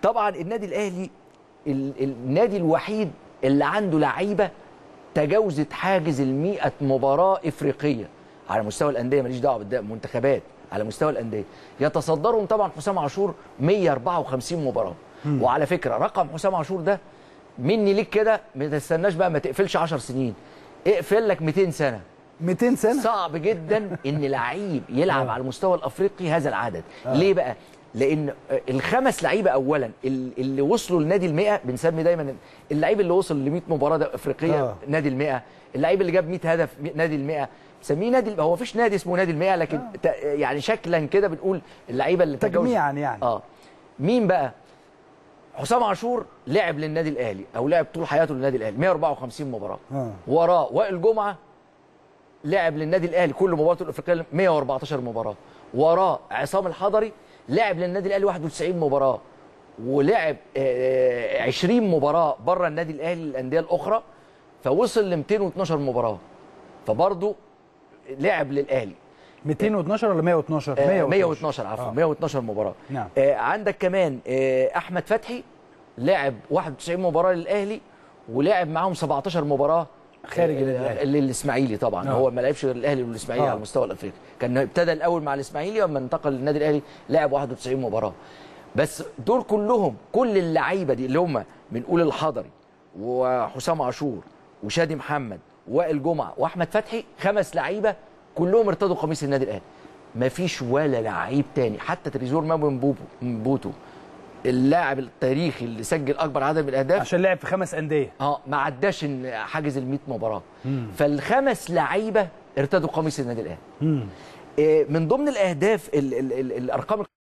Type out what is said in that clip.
طبعا النادي الاهلي ال- النادي الوحيد اللي عنده لعيبه تجاوزت حاجز ال 100 مباراه افريقيه على مستوى الانديه ماليش دعوه بالمنتخبات على مستوى الانديه يتصدرهم طبعا حسام عاشور 154 مباراه وعلى فكره رقم حسام عاشور ده مني ليك كده ما تستناش بقى ما تقفلش 10 سنين اقفل لك 200 سنه 200 سنه صعب جدا ان لعيب يلعب على المستوى الافريقي هذا العدد ليه بقى لان الخمس لعيبه اولا ال- اللي وصلوا لنادي المئة بنسمي دايما اللعيب اللي وصل ل 100 مباراه ده افريقيه آه. نادي المئة اللعيب اللي جاب 100 هدف نادي المئة بنسميه نادي هو مفيش نادي اسمه نادي المئة لكن ت- يعني شكلا كده بنقول اللعيبه اللي تجاوزت- تجميعا يعني. اه مين بقى حسام عاشور لعب للنادي الاهلي او لعب طول حياته للنادي الاهلي 154 مباراه آه. وراه وائل جمعه لعب للنادي الاهلي كل مباراته الافريقيه 114 مباراه وراه عصام الحضري لعب للنادي الاهلي 91 مباراه ولعب آه، 20 مباراه بره النادي الاهلي للانديه الاخرى فوصل ل 212 مباراه فبرضه لعب للاهلي 212 ولا 112 آه، 112 عفوا آه. 112 مباراه نعم. آه، عندك كمان آه، احمد فتحي لعب 91 مباراه للاهلي ولعب معاهم 17 مباراه خارج آه، النادي الأهلي. للاسماعيلي طبعا آه. هو ما لعبش غير الاهلي والاسماعيلي آه. على المستوى الافريقي كان ابتدى الاول مع الاسماعيلي واما انتقل للنادي الاهلي لعب 91 مباراه بس دول كلهم كل اللعيبه دي اللي هم بنقول الحضري وحسام عاشور وشادي محمد وائل جمعه واحمد فتحي خمس لعيبه كلهم ارتدوا قميص النادي الاهلي مفيش ولا لعيب تاني حتى تريزور مابو مبوبو مبوتو اللاعب التاريخي اللي سجل اكبر عدد من الاهداف عشان لعب في خمس انديه اه ما عداش إن حاجز ال 100 مباراه فالخمس لعيبه ارتدوا قميص النادي الاهلي مم. آه، من ضمن الاهداف ال ال ال الارقام